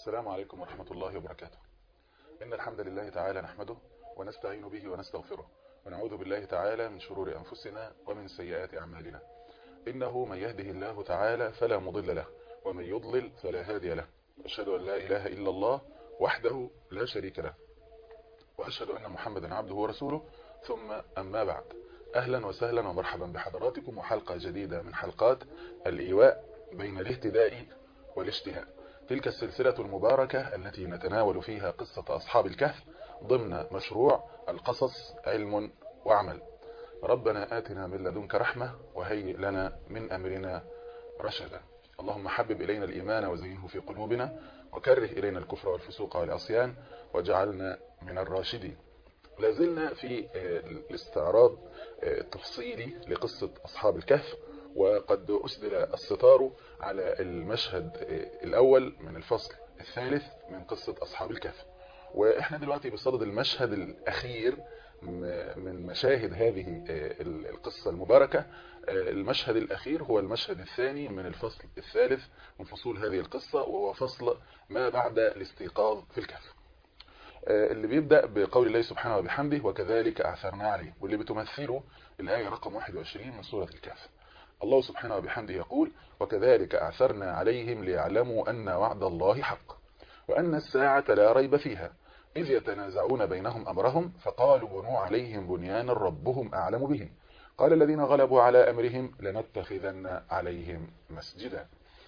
السلام عليكم ورحمة الله وبركاته إن الحمد لله تعالى نحمده ونستعين به ونستغفره ونعوذ بالله تعالى من شرور أنفسنا ومن سيئات أعمالنا إنه من يهده الله تعالى فلا مضل له ومن يضلل فلا هادي له أشهد أن لا إله إلا الله وحده لا شريك له وأشهد أن محمدا عبده ورسوله ثم أما بعد أهلا وسهلا ومرحبا بحضراتكم وحلقة جديدة من حلقات الإيواء بين الاهتداء والاشتهاء تلك السلسلة المباركة التي نتناول فيها قصة أصحاب الكهف ضمن مشروع القصص علم وعمل ربنا آتنا من لدنك رحمة وهيئ لنا من أمرنا رشدا اللهم حبب إلينا الإيمان وزينه في قلوبنا وكره إلينا الكفر والفسوق والعصيان واجعلنا من الراشدين لازلنا في الاستعراض التفصيلي لقصة أصحاب الكهف وقد أسدل الستار على المشهد الأول من الفصل الثالث من قصة أصحاب الكهف وإحنا دلوقتي بصدد المشهد الأخير من مشاهد هذه القصة المباركة المشهد الأخير هو المشهد الثاني من الفصل الثالث من فصول هذه القصة وهو فصل ما بعد الاستيقاظ في الكهف اللي بيبدأ بقول الله سبحانه وبحمده وكذلك أعثرنا عليه واللي بتمثله الآية رقم 21 من سورة الكهف الله سبحانه وبحمده يقول وكذلك أعثرنا عليهم ليعلموا أن وعد الله حق وأن الساعة لا ريب فيها إذ يتنازعون بينهم أمرهم فقالوا بنوا عليهم بنيانا ربهم أعلم بهم قال الذين غلبوا على أمرهم لنتخذن عليهم مسجدا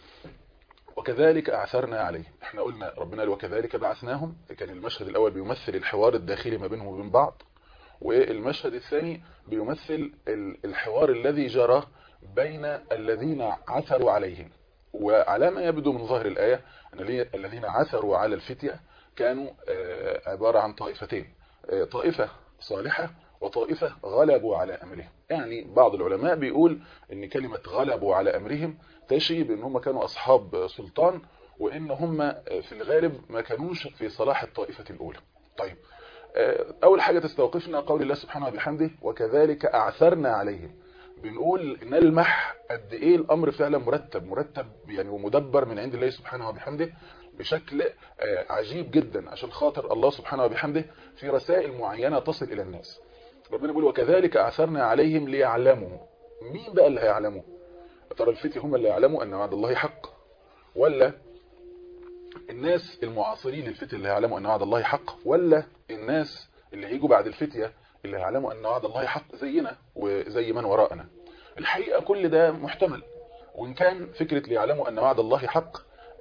وكذلك أعثرنا عليهم احنا قلنا ربنا وكذلك بعثناهم كان المشهد الأول بيمثل الحوار الداخلي ما بينهم وبين بعض والمشهد الثاني بيمثل الحوار الذي جرى بين الذين عثروا عليهم وعلى ما يبدو من ظاهر الآية أن الذين عثروا على الفتية كانوا عبارة عن طائفتين طائفة صالحة وطائفة غلبوا على أمرهم يعني بعض العلماء بيقول ان كلمة غلبوا على أمرهم تشي بان هم كانوا أصحاب سلطان وان هم في الغالب ما كانوش في صلاح الطائفة الأولى طيب أول حاجة تستوقفنا قول الله سبحانه وبحمده وكذلك أعثرنا عليهم بنقول نلمح قد ايه الامر فعلا مرتب مرتب يعني ومدبر من عند الله سبحانه وبحمده بشكل عجيب جدا عشان خاطر الله سبحانه وبحمده في رسائل معينة تصل الى الناس ربنا بيقول وكذلك اعثرنا عليهم ليعلموا مين بقى اللي هيعلموا ترى الفتية هم اللي يعلموا ان وعد الله حق ولا الناس المعاصرين للفتية اللي هيعلموا ان وعد الله حق ولا الناس اللي هيجوا بعد الفتية اللي يعلموا أن وعد الله حق زينا وزي من وراءنا الحقيقة كل ده محتمل وإن كان فكرة ليعلموا أن وعد الله حق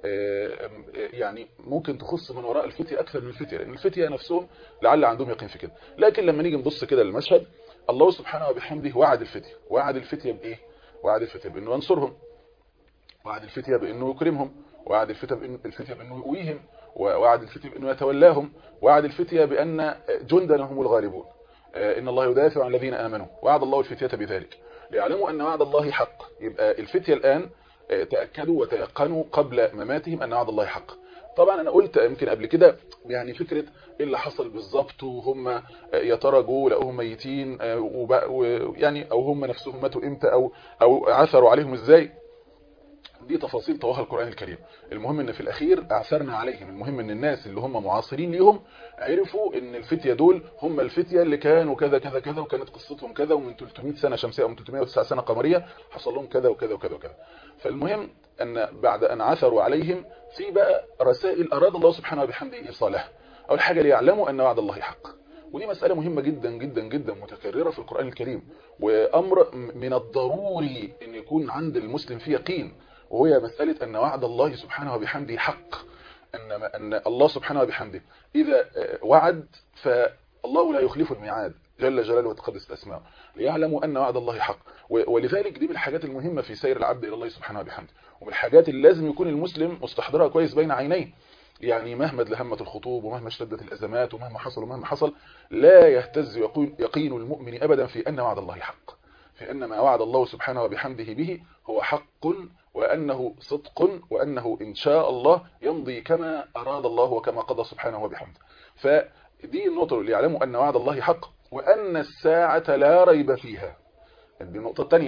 يعني ممكن تخص من وراء الفتية أكثر من الفتية لأن الفتية نفسهم لعل عندهم يقين في كده لكن لما نيجي نبص كده للمشهد الله سبحانه وبحمده وعد الفتية وعد الفتية بإيه؟ وعد الفتية بأنه ينصرهم وعد الفتية بأنه يكرمهم وعد الفتية بأنه, الفتية بأنه يقويهم ووعد الفتية بأنه يتولاهم وعد الفتية بأن جندنا هم الغالبون إن الله يدافع عن الذين آمنوا وعد الله الفتية بذلك ليعلموا أن وعد الله حق يبقى الفتية الآن تأكدوا وتيقنوا قبل مماتهم أن وعد الله حق طبعا أنا قلت يمكن قبل كده يعني فكرة إيه اللي حصل بالظبط وهم يا ترى جو لقوهم ميتين يعني أو هم نفسهم ماتوا إمتى أو, أو عثروا عليهم إزاي دي تفاصيل طواها القرآن الكريم المهم ان في الاخير اعثرنا عليهم المهم ان الناس اللي هم معاصرين ليهم عرفوا ان الفتية دول هم الفتية اللي كانوا كذا كذا كذا وكانت قصتهم كذا ومن 300 سنة شمسية او من 309 سنة قمرية حصل لهم كذا وكذا وكذا وكذا فالمهم ان بعد ان عثروا عليهم في بقى رسائل اراد الله سبحانه وبحمده ايصالها اول حاجة ليعلموا ان وعد الله حق ودي مسألة مهمة جدا جدا جدا متكررة في القرآن الكريم وامر من الضروري ان يكون عند المسلم فيه يقين وهي مسألة أن وعد الله سبحانه وبحمده حق أن, أن الله سبحانه وبحمده إذا وعد فالله لا يخلف الميعاد جل جلاله وتقدس أسماءه ليعلموا أن وعد الله حق ولذلك دي من الحاجات المهمة في سير العبد إلى الله سبحانه وبحمده ومن الحاجات اللي لازم يكون المسلم مستحضرها كويس بين عينيه يعني مهما لهمة الخطوب ومهما اشتدت الأزمات ومهما حصل ومهما حصل لا يهتز يقين المؤمن أبدا في أن وعد الله حق في أن ما وعد الله سبحانه وبحمده به هو حق وأنه صدق وأنه إن شاء الله يمضي كما أراد الله وكما قضى سبحانه وبحمده فدي النقطة اللي يعلموا أن وعد الله حق وأن الساعة لا ريب فيها دي النقطة الثانية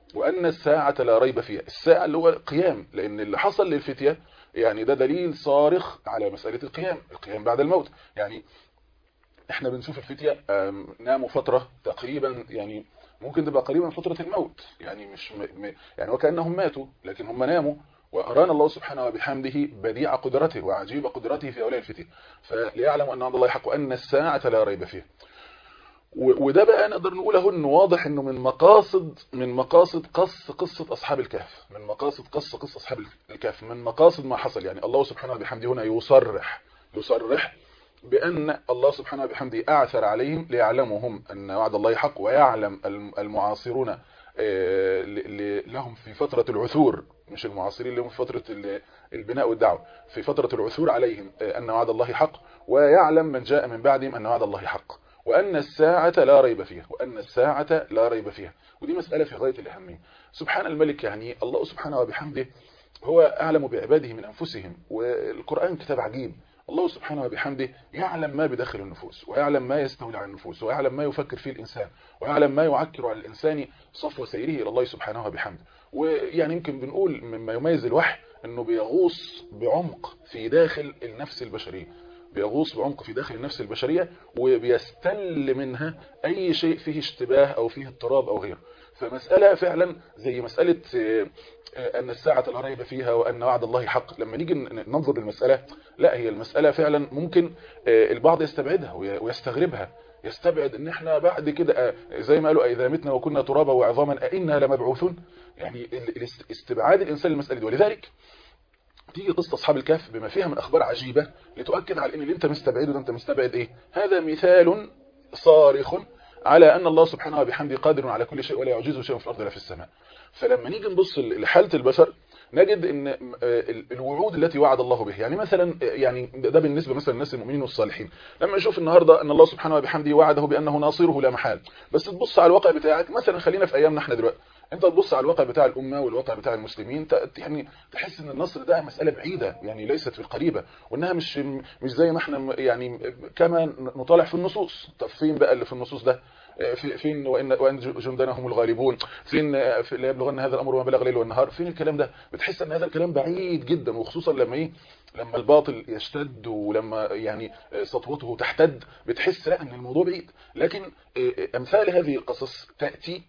وأن الساعة لا ريب فيها الساعة اللي هو القيام لأن اللي حصل للفتية يعني ده دليل صارخ على مسألة القيام القيام بعد الموت يعني احنا بنشوف الفتية ناموا فترة تقريبا يعني ممكن تبقى قريبا من فترة الموت يعني مش م... يعني وكأنهم ماتوا لكن هم ناموا وأرانا الله سبحانه وبحمده بديع قدرته وعجيب قدرته في أولئك الفتية فليعلم أن عند الله حق وأن الساعة لا ريب فيها وده بقى نقدر نقول اهو انه واضح انه من مقاصد من مقاصد قص قصة اصحاب الكهف من مقاصد قص قصة اصحاب الكهف من مقاصد ما حصل يعني الله سبحانه وبحمده هنا يصرح يصرح بأن الله سبحانه وبحمده أعثر عليهم ليعلموا هم أن وعد الله حق ويعلم المعاصرون لهم في فترة العثور مش المعاصرين لهم في فترة البناء والدعوة في فترة العثور عليهم أن وعد الله حق ويعلم من جاء من بعدهم أن وعد الله حق وأن الساعة لا ريب فيها وأن الساعة لا ريب فيها ودي مسألة في غاية الأهمية سبحان الملك يعني الله سبحانه وبحمده هو أعلم بعباده من أنفسهم والقرآن كتاب عجيب الله سبحانه وبحمده يعلم ما بداخل النفوس ويعلم ما يستولي على النفوس ويعلم ما يفكر فيه الإنسان ويعلم ما يعكر على الإنسان صفو سيره إلى الله سبحانه وبحمده ويعني يمكن بنقول مما يميز الوحي أنه بيغوص بعمق في داخل النفس البشرية بيغوص بعمق في داخل النفس البشرية وبيستل منها أي شيء فيه اشتباه أو فيه اضطراب أو غيره فمسألة فعلا زي مسألة أن الساعة لا ريب فيها وأن وعد الله حق لما نيجي ننظر للمسألة لا هي المسألة فعلا ممكن البعض يستبعدها ويستغربها يستبعد ان احنا بعد كده زي ما قالوا اذا متنا وكنا ترابا وعظاما ائنا لمبعوثون يعني استبعاد الانسان للمسألة دي ولذلك تيجي قصة أصحاب الكهف بما فيها من أخبار عجيبة لتؤكد على أن اللي أنت مستبعده ده أنت مستبعد إيه هذا مثال صارخ على أن الله سبحانه وبحمده قادر على كل شيء ولا يعجزه شيء في الأرض ولا في السماء فلما نيجي نبص لحالة البشر نجد ان الوعود التي وعد الله به يعني مثلا يعني ده بالنسبه مثلا للناس المؤمنين والصالحين لما نشوف النهارده ان الله سبحانه وبحمده وعده بانه ناصره لا محال بس تبص على الواقع بتاعك مثلا خلينا في ايامنا احنا دلوقتي انت تبص على الواقع بتاع الامه والواقع بتاع المسلمين يعني تحس ان النصر ده مساله بعيده يعني ليست في القريبه وانها مش مش زي ما احنا يعني كما نطالع في النصوص طب فين بقى اللي في النصوص ده فين وان وان جندنا هم الغالبون فين لا يبلغن هذا الامر ما بلغ الليل والنهار فين الكلام ده بتحس ان هذا الكلام بعيد جدا وخصوصا لما ايه لما الباطل يشتد ولما يعني سطوته تحتد بتحس لا ان الموضوع بعيد لكن امثال هذه القصص تاتي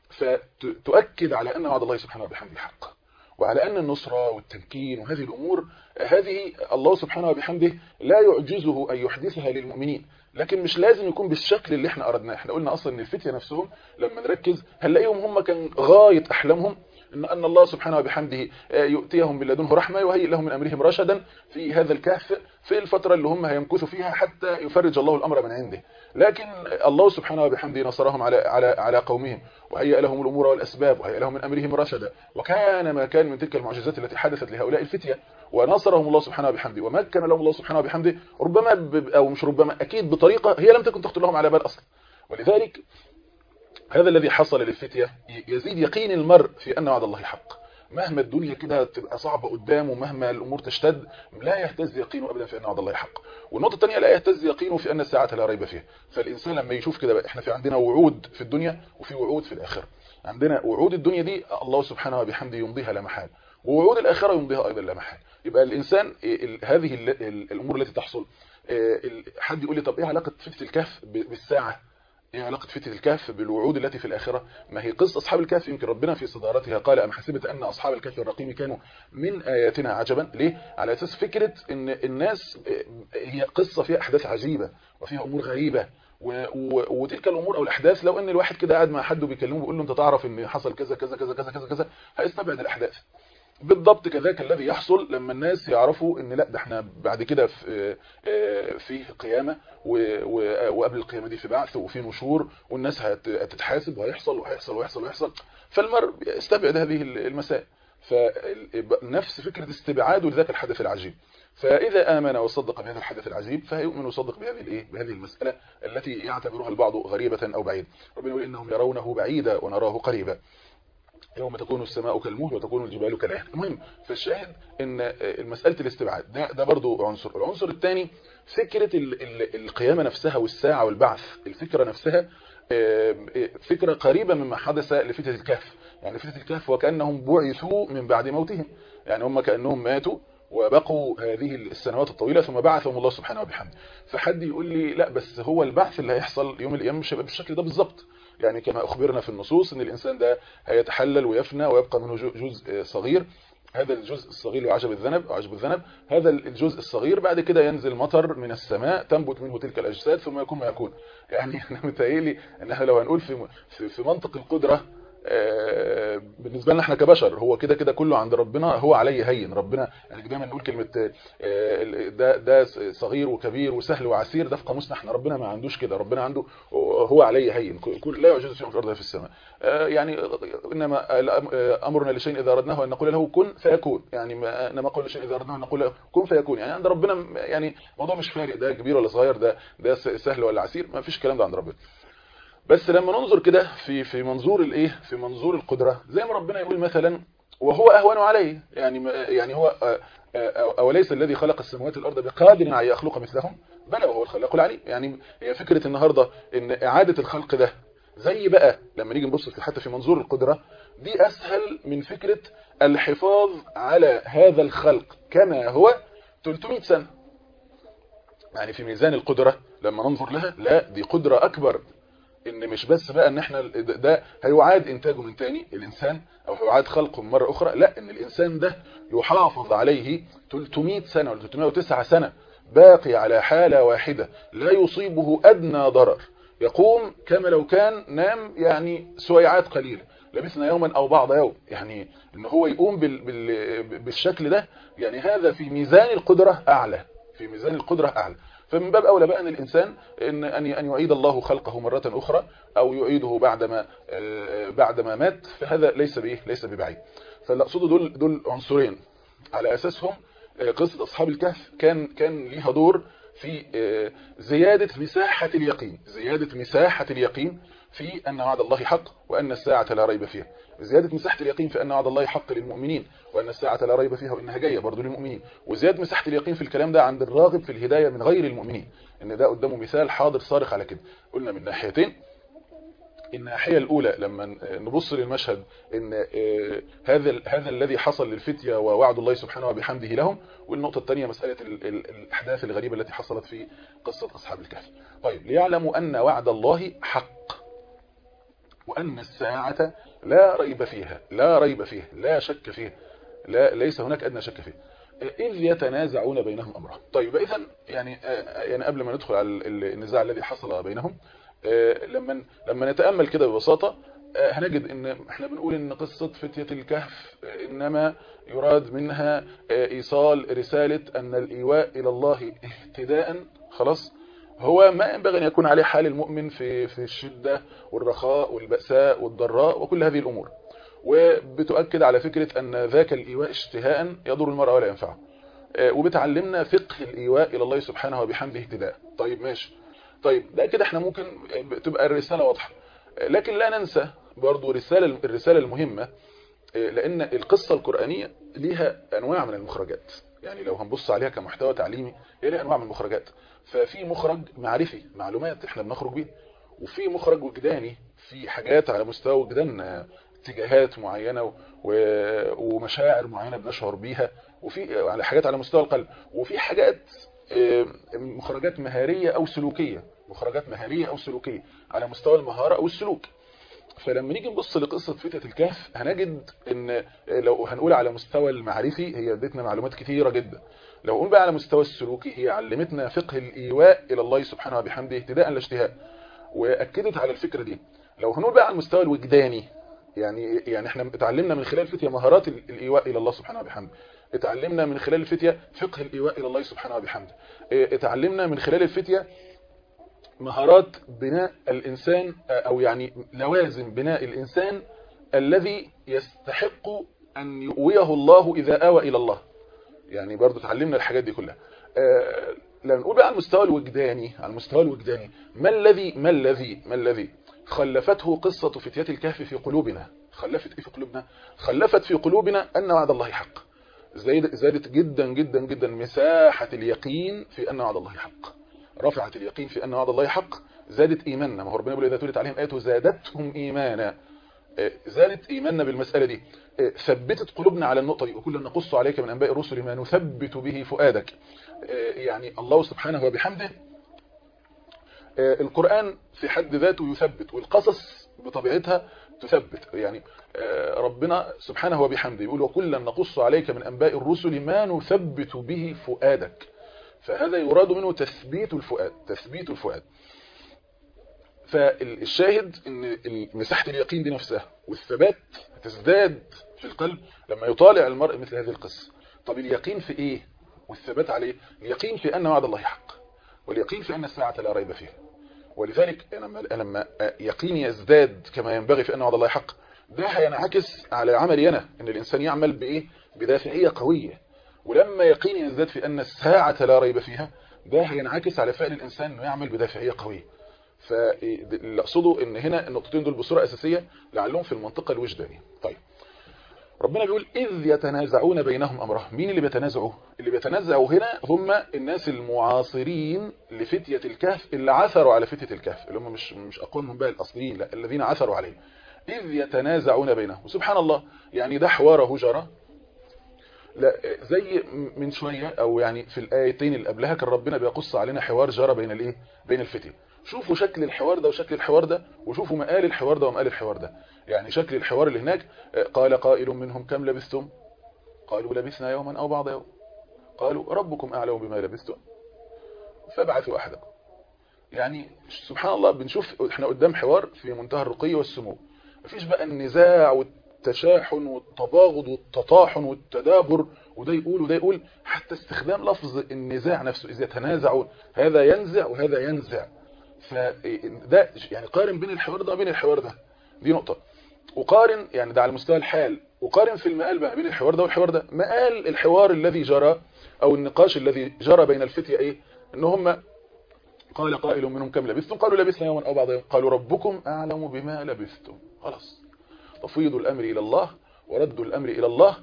فتؤكد على ان وعد الله سبحانه وبحمده حق وعلى أن النصرة والتمكين وهذه الأمور هذه الله سبحانه وبحمده لا يعجزه أن يحدثها للمؤمنين لكن مش لازم يكون بالشكل اللي احنا أردناه احنا قلنا أصلا ان الفتية نفسهم لما نركز هنلاقيهم هم كان غاية أحلامهم إن أن الله سبحانه وبحمده يؤتيهم من لدنه رحمة ويهيئ لهم من أمرهم رشدا في هذا الكهف في الفترة اللي هم هيمكثوا فيها حتى يفرج الله الأمر من عنده لكن الله سبحانه وبحمده نصرهم على على على قومهم وهيئ لهم الأمور والأسباب وهيئ لهم من أمرهم رشدا وكان ما كان من تلك المعجزات التي حدثت لهؤلاء الفتية ونصرهم الله سبحانه وبحمده ومكن لهم الله سبحانه وبحمده ربما أو مش ربما أكيد بطريقة هي لم تكن تخطر لهم على بال أصلا ولذلك هذا الذي حصل للفتية يزيد يقين المرء في أن وعد الله حق مهما الدنيا كده تبقى صعبة قدامه مهما الأمور تشتد لا يهتز يقينه أبدا في أن وعد الله حق والنقطة الثانية لا يهتز يقينه في أن الساعة لا ريب فيها فالإنسان لما يشوف كده بقى احنا في عندنا وعود في الدنيا وفي وعود في الآخرة عندنا وعود الدنيا دي الله سبحانه وبحمده يمضيها لا محال ووعود الآخرة يمضيها أيضا لا محال يبقى الإنسان هذه الأمور التي تحصل حد يقول لي طب إيه علاقة فتة الكهف بالساعة ايه علاقة فتنة الكهف بالوعود التي في الآخرة ما هي قصة أصحاب الكهف يمكن ربنا في صدارتها قال أم حسبت أن أصحاب الكهف الرقيم كانوا من آياتنا عجبا ليه على أساس فكرة أن الناس هي قصة فيها أحداث عجيبة وفيها أمور غريبة و... و... وتلك الأمور أو الأحداث لو أن الواحد كده قاعد مع حد وبيكلمه بيقول له أنت تعرف أن حصل كذا كذا كذا كذا كذا كذا هيستبعد الأحداث بالضبط كذاك الذي يحصل لما الناس يعرفوا ان لا ده احنا بعد كده في في قيامه وقبل القيامه دي في بعث وفي نشور والناس هتتحاسب وهيحصل وهيحصل وهيحصل وهيحصل فالمرء يستبعد هذه المسائل فنفس فكره استبعاده لذاك الحدث العجيب فإذا آمن وصدق بهذا الحدث العجيب فيؤمن ويصدق بهذه الايه بهذه المسألة التي يعتبرها البعض غريبة أو بعيد ربنا يقول إنهم يرونه بعيدا ونراه قريبا يوم تكون السماء كالمهل وتكون الجبال كالعهن المهم فالشاهد ان مساله الاستبعاد ده ده برضه عنصر العنصر الثاني فكره ال ال القيامه نفسها والساعه والبعث الفكره نفسها فكره قريبه مما حدث لفتنه الكهف يعني فتية الكهف وكأنهم بعثوا من بعد موتهم يعني هم كأنهم ماتوا وبقوا هذه السنوات الطويلة ثم بعثهم الله سبحانه وبحمده فحد يقول لي لا بس هو البعث اللي هيحصل يوم القيامة مش هيبقى بالشكل ده بالظبط يعني كما أخبرنا في النصوص ان الإنسان ده هيتحلل ويفنى ويبقى منه جزء صغير هذا الجزء الصغير وعجب الذنب وعجب الذنب هذا الجزء الصغير بعد كده ينزل مطر من السماء تنبت منه تلك الأجساد ثم يكون ما يكون يعني انا متهيألي ان احنا لو هنقول في في منطق القدرة بالنسبة لنا احنا كبشر هو كده كده كله عند ربنا هو عليه هين ربنا يعني دايما نقول كلمة ده ده صغير وكبير وسهل وعسير ده في قاموسنا احنا ربنا ما عندوش كده ربنا عنده هو عليه هين كل لا يعجز شيء في الارض في السماء يعني انما امرنا لشيء اذا اردناه ان نقول له كن فيكون يعني انما قول لشيء اذا اردناه ان نقول له كن فيكون يعني عند ربنا يعني الموضوع مش فارق ده كبير ولا صغير ده ده سهل ولا عسير ما فيش الكلام ده عند ربنا بس لما ننظر كده في في منظور الايه في منظور القدرة زي ما ربنا يقول مثلا وهو اهون عليه يعني يعني هو اوليس الذي خلق السماوات والارض بقادر على يخلق مثلهم بلى وهو الخلاق العليم يعني هي فكرة النهاردة ان اعادة الخلق ده زي بقى لما نيجي نبص حتى في منظور القدرة دي اسهل من فكرة الحفاظ على هذا الخلق كما هو 300 سنة يعني في ميزان القدرة لما ننظر لها لا دي قدرة اكبر ان مش بس بقى ان احنا ده هيعاد انتاجه من تاني الانسان او هيعاد خلقه مرة اخرى لا ان الانسان ده يحافظ عليه 300 سنة ولا 309 سنة باقي على حالة واحدة لا يصيبه ادنى ضرر يقوم كما لو كان نام يعني سويعات قليلة لبثنا يوما او بعض يوم يعني ان هو يقوم بال بال بالشكل ده يعني هذا في ميزان القدرة اعلى في ميزان القدرة اعلى فمن باب اولى بقى ان الانسان ان ان ان يعيد الله خلقه مرة اخرى او يعيده بعدما بعدما مات فهذا ليس بايه ليس ببعيد فاللي اقصده دول دول عنصرين على اساسهم قصة اصحاب الكهف كان كان ليها دور في زيادة مساحة اليقين زيادة مساحة اليقين في أن وعد الله حق وأن الساعة لا ريب فيها زيادة مساحة اليقين في أن وعد الله حق للمؤمنين وأن الساعة لا ريب فيها وإنها جاية برضو للمؤمنين وزيادة مساحة اليقين في الكلام ده عند الراغب في الهداية من غير المؤمنين إن ده قدامه مثال حاضر صارخ على كده قلنا من ناحيتين الناحية الأولى لما نبص للمشهد إن هذا هذا الذي حصل للفتية ووعد الله سبحانه وبحمده لهم والنقطة الثانية مسألة الأحداث الغريبة التي حصلت في قصة أصحاب الكهف طيب ليعلموا أن وعد الله حق وأن الساعة لا ريب فيها لا ريب فيها لا شك فيها لا ليس هناك أدنى شك فيه إذ يتنازعون بينهم أمرهم طيب إذا يعني يعني قبل ما ندخل على النزاع الذي حصل بينهم لما لما نتأمل كده ببساطة هنجد ان احنا بنقول ان قصة فتية الكهف انما يراد منها ايصال رسالة ان الايواء الى الله اهتداء خلاص هو ما ينبغي ان يكون عليه حال المؤمن في في الشدة والرخاء والبأساء والضراء وكل هذه الامور وبتؤكد على فكرة ان ذاك الايواء اشتهاء يضر المرء ولا ينفعه وبتعلمنا فقه الايواء الى الله سبحانه وبحمده اهتداء طيب ماشي طيب ده كده احنا ممكن تبقى الرسالة واضحة لكن لا ننسى برضو رسالة الرسالة المهمة لأن القصة القرآنية ليها أنواع من المخرجات يعني لو هنبص عليها كمحتوى تعليمي هي ليها أنواع من المخرجات ففي مخرج معرفي معلومات احنا بنخرج بيه وفي مخرج وجداني في حاجات على مستوى وجدان اتجاهات معينة ومشاعر معينة بنشعر بيها وفي على حاجات على مستوى القلب وفي حاجات مخرجات مهارية أو سلوكية مخرجات مهارية أو سلوكية على مستوى المهارة أو السلوك فلما نيجي نبص لقصة فتية الكهف هنجد ان لو هنقول على مستوى المعرفي هي ادتنا معلومات كثيرة جدا لو قلنا بقى على مستوى السلوكي هي علمتنا فقه الإيواء إلى الله سبحانه وبحمده اهتداء لا اشتهاء وأكدت على الفكرة دي لو هنقول بقى على المستوى الوجداني يعني يعني احنا اتعلمنا من خلال الفتية مهارات الإيواء إلى الله سبحانه وبحمده اتعلمنا من خلال الفتية فقه الإيواء إلى الله سبحانه وبحمده اتعلمنا من خلال الفتية مهارات بناء الإنسان أو يعني لوازم بناء الإنسان الذي يستحق أن يؤويه الله إذا آوى إلى الله يعني برضو تعلمنا الحاجات دي كلها لما نقول بقى على المستوى الوجداني على المستوى الوجداني ما الذي ما الذي ما الذي خلفته قصة فتيات الكهف في قلوبنا خلفت ايه في قلوبنا خلفت في قلوبنا أن وعد الله حق زادت جدا جدا جدا مساحة اليقين في أن وعد الله حق رفعت اليقين في أن وعد الله حق زادت إيماننا ما هو ربنا يقول إذا تولت عليهم آياته زادتهم إيمانا زادت ايماننا بالمساله دي ثبتت قلوبنا على النقطه دي وكلنا نقص عليك من انباء الرسل ما نثبت به فؤادك يعني الله سبحانه وبحمده القرآن في حد ذاته يثبت والقصص بطبيعتها تثبت يعني ربنا سبحانه وبحمده يقول وكلا نقص عليك من أنباء الرسل ما نثبت به فؤادك فهذا يراد منه تثبيت الفؤاد تثبيت الفؤاد فالشاهد ان مساحة اليقين دي نفسها والثبات تزداد في القلب لما يطالع المرء مثل هذه القصة طب اليقين في ايه والثبات عليه اليقين في ان وعد الله حق واليقين في ان الساعة لا ريب فيها ولذلك لما يقيني يزداد كما ينبغي في ان وعد الله حق ده هينعكس على عملي انا ان الانسان يعمل بايه بدافعية قوية ولما يقيني يزداد في ان الساعة لا ريب فيها ده هينعكس على فعل الانسان انه يعمل بدافعية قوية فاللي اقصده ان هنا النقطتين دول بصورة اساسية لعلهم في المنطقة الوجدانية طيب ربنا بيقول إذ يتنازعون بينهم أمرهم مين اللي بيتنازعوا اللي بيتنازعوا هنا هم الناس المعاصرين لفتية الكهف اللي عثروا على فتية الكهف اللي هم مش مش أقوامهم بقى الأصليين لا الذين عثروا عليه إذ يتنازعون بينهم سبحان الله يعني ده حواره جرى لا زي من شوية أو يعني في الآيتين اللي قبلها كان ربنا بيقص علينا حوار جرى بين الإيه بين الفتية شوفوا شكل الحوار ده وشكل الحوار ده وشوفوا مقال الحوار ده ومقال الحوار ده يعني شكل الحوار اللي هناك قال قائل منهم كم لبثتم قالوا لبثنا يوما أو بعض يوم قالوا ربكم أعلم بما لبثتم فابعثوا أحدكم يعني سبحان الله بنشوف احنا قدام حوار في منتهى الرقي والسمو مفيش بقى النزاع والتشاحن والتباغض والتطاحن والتدابر وده يقول وده يقول حتى استخدام لفظ النزاع نفسه إذا يتنازعون هذا ينزع وهذا ينزع فده يعني قارن بين الحوار ده وبين الحوار ده دي نقطة وقارن يعني ده على مستوى الحال وقارن في المقال بقى بين الحوار ده والحوار ده مقال الحوار الذي جرى او النقاش الذي جرى بين الفتية ايه ان هم قال قائل منهم كم لبثتم قالوا لبثنا يوما او بعض يوم قالوا ربكم اعلم بما لبثتم خلاص تفويض الامر الى الله ورد الامر الى الله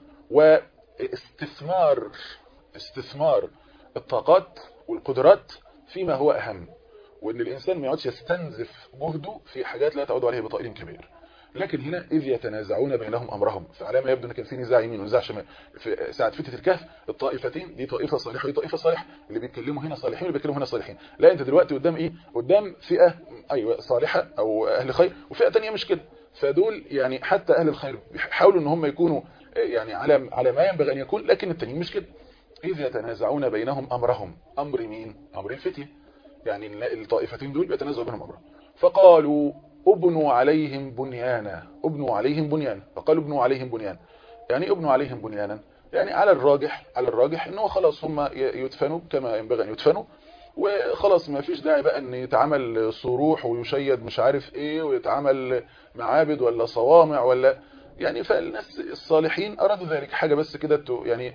واستثمار استثمار الطاقات والقدرات فيما هو اهم وان الانسان ما يقعدش يستنزف جهده في حاجات لا تعود عليه بطائل كبير لكن هنا إذ يتنازعون بينهم أمرهم فعلى ما يبدو أن كان في نزاع يمين ونزاع شمال في ساعة فتة الكهف الطائفتين دي طائفة صالحة ودي طائفة صالحة اللي بيتكلموا هنا صالحين واللي بيتكلموا هنا صالحين لا أنت دلوقتي قدام إيه قدام فئة أيوة صالحة أو أهل خير وفئة تانية مش كده فدول يعني حتى أهل الخير بيحاولوا أن هم يكونوا يعني على على ما ينبغي أن يكون لكن التانيين مش كده إذ يتنازعون بينهم أمرهم أمر مين أمر الفتية يعني الطائفتين دول بيتنازعوا بينهم أمرهم فقالوا ابنوا عليهم بنيانا ابنوا عليهم بنيانا فقالوا ابنوا عليهم بنيانا يعني ابنوا عليهم بنيانا يعني على الراجح على الراجح انه خلاص هم يدفنوا كما ينبغي ان يدفنوا وخلاص ما فيش داعي بقى ان يتعمل صروح ويشيد مش عارف ايه ويتعمل معابد ولا صوامع ولا يعني فالناس الصالحين ارادوا ذلك حاجه بس كده يعني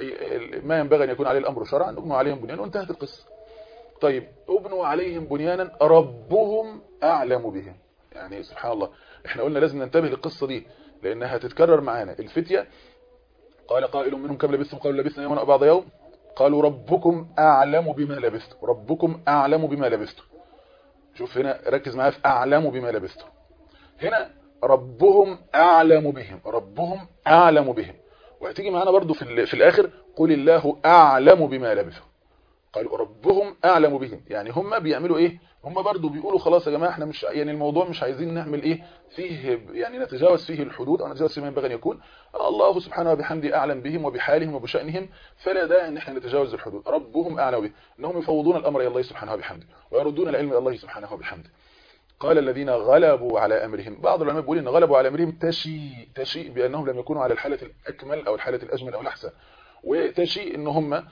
ما ينبغي ان يكون عليه الامر شرعا ابنوا عليهم بنيانا وانتهت القصه طيب ابنوا عليهم بنيانا ربهم اعلم بهم يعني سبحان الله احنا قلنا لازم ننتبه للقصة دي لانها هتتكرر معانا الفتية قال قائل منهم كم لبثتم قالوا لبثنا يوما او بعض يوم قالوا ربكم اعلم بما لبثتم ربكم اعلم بما لبثتم شوف هنا ركز معايا في اعلم بما لبثتم هنا ربهم اعلم بهم ربهم اعلم بهم وهتيجي معانا برضو في, في الاخر قل الله اعلم بما لبثوا قالوا ربهم اعلم بهم يعني هم بيعملوا ايه هم برضو بيقولوا خلاص يا جماعه احنا مش يعني الموضوع مش عايزين نعمل ايه فيه يعني نتجاوز فيه الحدود او نتجاوز فيه ما ينبغي ان يكون الله سبحانه وبحمده اعلم بهم وبحالهم وبشانهم فلا داعي ان احنا نتجاوز الحدود ربهم اعلم بهم انهم يفوضون الامر الى الله سبحانه وبحمده ويردون العلم الى الله سبحانه وبحمده قال الذين غلبوا على امرهم بعض العلماء بيقول ان غلبوا على امرهم تشي تشي بانهم لم يكونوا على الحاله الاكمل او الحاله الاجمل او الاحسن وتشي ان هم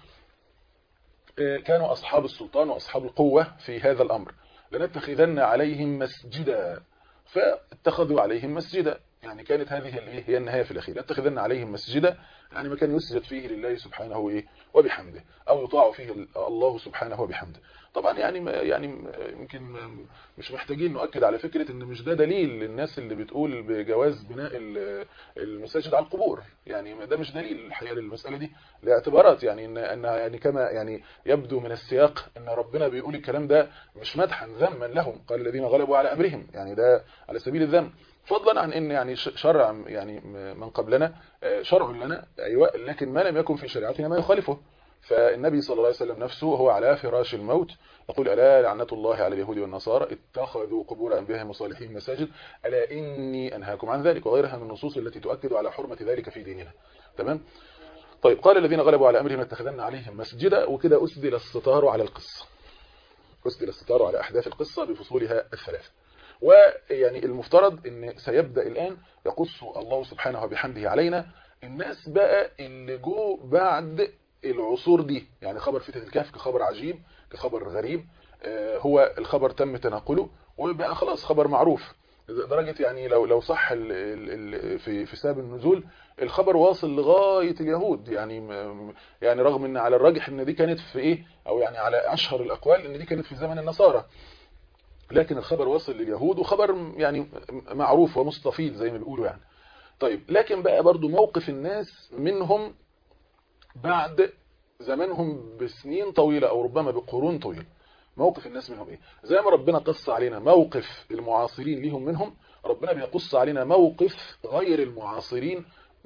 كانوا اصحاب السلطان واصحاب القوه في هذا الامر لنتخذن عليهم مسجدا فاتخذوا عليهم مسجدا يعني كانت هذه هي النهاية في الأخير لنتخذن عليهم مسجدا يعني مكان يسجد فيه لله سبحانه وبحمده أو يطاع فيه الله سبحانه وبحمده طبعا يعني يعني يمكن مش محتاجين نؤكد على فكرة ان مش ده دليل للناس اللي بتقول بجواز بناء المساجد على القبور يعني ده مش دليل الحقيقة للمسألة دي لاعتبارات يعني ان انها يعني كما يعني يبدو من السياق ان ربنا بيقول الكلام ده مش مدحا ذما لهم قال الذين غلبوا على امرهم يعني ده على سبيل الذم فضلا عن ان يعني شرع يعني من قبلنا شرع لنا ايوه لكن ما لم يكن في شريعتنا ما يخالفه فالنبي صلى الله عليه وسلم نفسه هو على فراش الموت يقول ألا لعنة الله على اليهود والنصارى اتخذوا قبور أنبيائهم وصالحين مساجد ألا إني أنهاكم عن ذلك وغيرها من النصوص التي تؤكد على حرمة ذلك في ديننا تمام طيب قال الذين غلبوا على أمرهم اتخذنا عليهم مسجدا وكده أسدل الستار على القصة أسدل الستار على أحداث القصة بفصولها الثلاثة ويعني المفترض ان سيبدأ الآن يقص الله سبحانه وبحمده علينا الناس بقى اللي جو بعد العصور دي يعني خبر فتنة الكهف كخبر عجيب كخبر غريب هو الخبر تم تناقله وبقى خلاص خبر معروف درجة يعني لو لو صح ال ال في في سبب النزول الخبر واصل لغاية اليهود يعني يعني رغم ان على الراجح ان دي كانت في ايه او يعني على اشهر الاقوال ان دي كانت في زمن النصارى لكن الخبر واصل لليهود وخبر يعني معروف ومستفيض زي ما بيقولوا يعني طيب لكن بقى برضو موقف الناس منهم بعد زمانهم بسنين طويلة او ربما بقرون طويلة موقف الناس منهم ايه زي ما ربنا قص علينا موقف المعاصرين ليهم منهم ربنا بيقص علينا موقف غير المعاصرين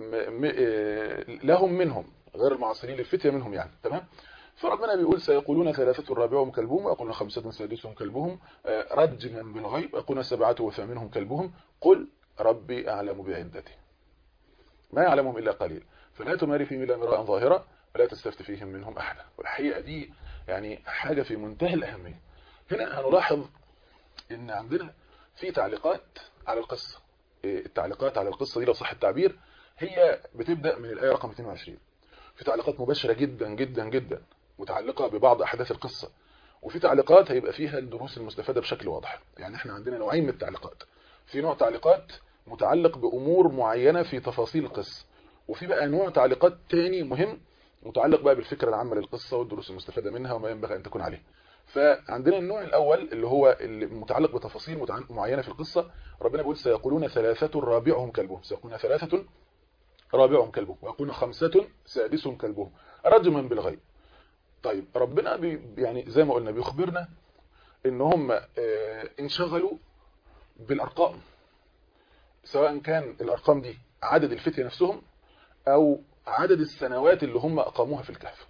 لهم منهم غير المعاصرين للفتية منهم يعني تمام فربنا بيقول سيقولون ثلاثة رابعهم كلبهم ويقولون خمسة سادسهم كلبهم رجما بالغيب ويقولون سبعة وثامنهم كلبهم قل ربي أعلم بعدته ما يعلمهم إلا قليل فلا تماري فيهم إلا مراء ظاهرة ولا تستفت فيهم منهم أحدا والحقيقة دي يعني حاجة في منتهى الأهمية هنا هنلاحظ ان عندنا في تعليقات على القصة التعليقات على القصة دي لو صح التعبير هي بتبدأ من الآية رقم 22 في تعليقات مباشرة جدا جدا جدا متعلقة ببعض أحداث القصة وفي تعليقات هيبقى فيها الدروس المستفادة بشكل واضح يعني احنا عندنا نوعين من التعليقات في نوع تعليقات متعلق بأمور معينة في تفاصيل القصة وفي بقى نوع تعليقات تاني مهم متعلق بقى بالفكرة العامة للقصة والدروس المستفادة منها وما ينبغي أن تكون عليه فعندنا النوع الأول اللي هو المتعلق بتفاصيل معينة في القصة ربنا بيقول سيقولون ثلاثة رابعهم كلبهم سيقولون ثلاثة رابعهم كلبهم ويقولون خمسة سادسهم كلبهم رجما بالغيب طيب ربنا بي يعني زي ما قلنا بيخبرنا ان هم انشغلوا بالأرقام سواء كان الأرقام دي عدد الفتية نفسهم أو عدد السنوات اللي هم أقاموها في الكهف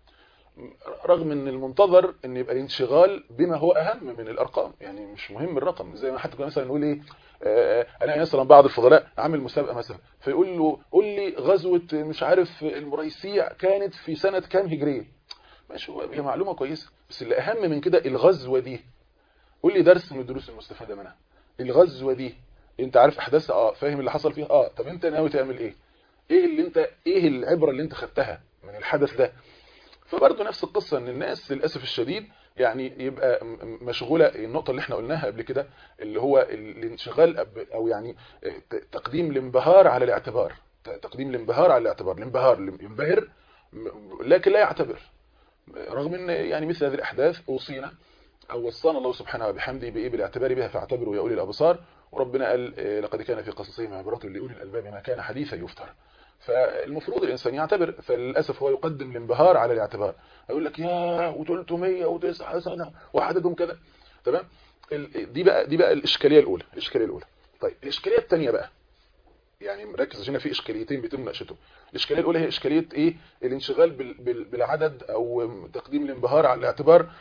رغم ان المنتظر ان يبقى الانشغال بما هو اهم من الارقام يعني مش مهم الرقم زي ما حتى كنا مثلا نقول ايه آه انا مثلا بعض الفضلاء عامل مسابقه مثلا فيقول له قول لي غزوه مش عارف المريسيع كانت في سنه كام هجريه ماشي هي معلومه كويسه بس اللي اهم من كده الغزوه دي قول لي درس من الدروس المستفاده منها الغزوه دي انت عارف احداثها اه فاهم اللي حصل فيها اه طب انت ناوي تعمل ايه ايه اللي انت ايه العبره اللي انت خدتها من الحدث ده فبرضه نفس القصة ان الناس للأسف الشديد يعني يبقى مشغولة النقطة اللي احنا قلناها قبل كده اللي هو الانشغال او يعني تقديم الانبهار على الاعتبار تقديم الانبهار على الاعتبار الانبهار ينبهر لكن لا يعتبر رغم ان يعني مثل هذه الاحداث اوصينا او وصانا الله سبحانه وبحمده بايه بالاعتبار بها فاعتبروا يا اولي الابصار وربنا قال لقد كان في قصصهم عبرة لاولي الالباب ما كان حديثا يفتر فالمفروض الإنسان يعتبر فللأسف هو يقدم الانبهار على الاعتبار يقول لك يا و309 سنة وعددهم كذا تمام دي بقى دي بقى الإشكالية الأولى الإشكالية الأولى طيب الإشكالية الثانية بقى يعني مركز هنا في إشكاليتين بيتم مناقشتهم الإشكالية الأولى هي إشكالية إيه الانشغال بالعدد أو تقديم الانبهار على الاعتبار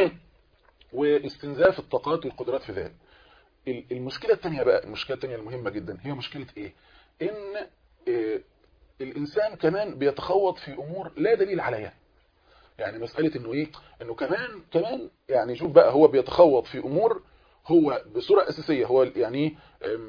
واستنزاف الطاقات والقدرات في ذلك المشكلة الثانية بقى المشكلة الثانية المهمة جدا هي مشكلة إيه إن إيه الإنسان كمان بيتخوض في أمور لا دليل عليها يعني مسألة إنه إيه إنه كمان كمان يعني شوف بقى هو بيتخوض في أمور هو بصورة أساسية هو يعني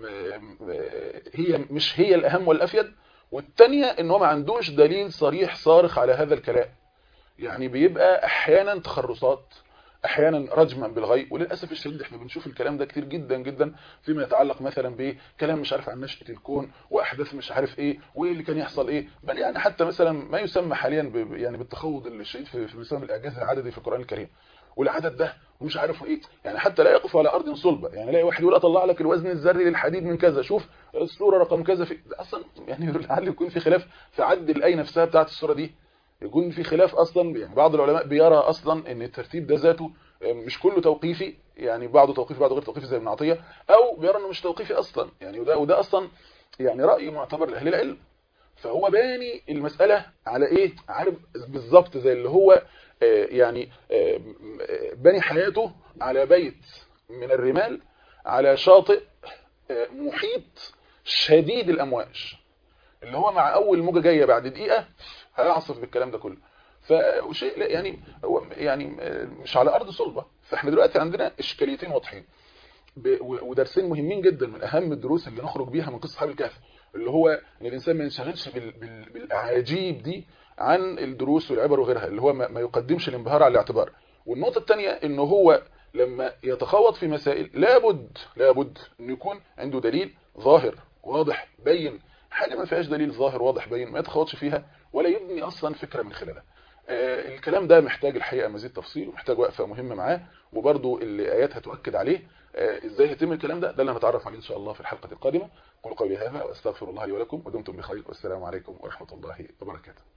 هي مش هي الأهم والأفيد والتانية إن هو ما عندوش دليل صريح صارخ على هذا الكلام يعني بيبقى أحيانا تخرصات احيانا رجما بالغيب وللاسف الشديد احنا بنشوف الكلام ده كتير جدا جدا فيما يتعلق مثلا بكلام مش عارف عن نشأة الكون واحداث مش عارف ايه وايه اللي كان يحصل ايه بل يعني حتى مثلا ما يسمى حاليا ب يعني بالتخوض الشديد في, في مسمى الاعجاز العددي في القران الكريم والعدد ده ومش عارف ايه يعني حتى لا يقف على ارض صلبه يعني لا واحد يقول اطلع لك الوزن الذري للحديد من كذا شوف الصوره رقم كذا في ده اصلا يعني لعل يكون في خلاف في عد الاي نفسها بتاعه الصوره دي يكون في خلاف اصلا يعني بعض العلماء بيرى اصلا ان الترتيب ده ذاته مش كله توقيفي يعني بعضه توقيفي بعضه غير توقيفي زي ابن عطيه او بيرى انه مش توقيفي اصلا يعني وده وده اصلا يعني راي معتبر لاهل العلم فهو باني المساله على ايه عارف بالظبط زي اللي هو يعني بني حياته على بيت من الرمال على شاطئ محيط شديد الامواج اللي هو مع اول موجه جايه بعد دقيقه هيعصف بالكلام ده كله فشيء يعني هو يعني مش على ارض صلبه فاحنا دلوقتي عندنا اشكاليتين واضحين ودرسين مهمين جدا من اهم الدروس اللي نخرج بيها من قصه اصحاب الكهف اللي هو ان الانسان ما ينشغلش بالاعاجيب دي عن الدروس والعبر وغيرها اللي هو ما يقدمش الانبهار على الاعتبار والنقطه الثانيه انه هو لما يتخوض في مسائل لابد لابد انه يكون عنده دليل ظاهر واضح بين حاجه ما فيهاش دليل ظاهر واضح بين ما يتخوضش فيها ولا يبني اصلا فكره من خلالها آه الكلام ده محتاج الحقيقه مزيد تفصيل ومحتاج وقفه مهمه معاه وبرده الايات هتؤكد عليه آه ازاي هيتم الكلام ده ده اللي هنتعرف عليه ان شاء الله في الحلقه القادمه قولوا قولي هذا واستغفر الله لي ولكم ودمتم بخير والسلام عليكم ورحمه الله وبركاته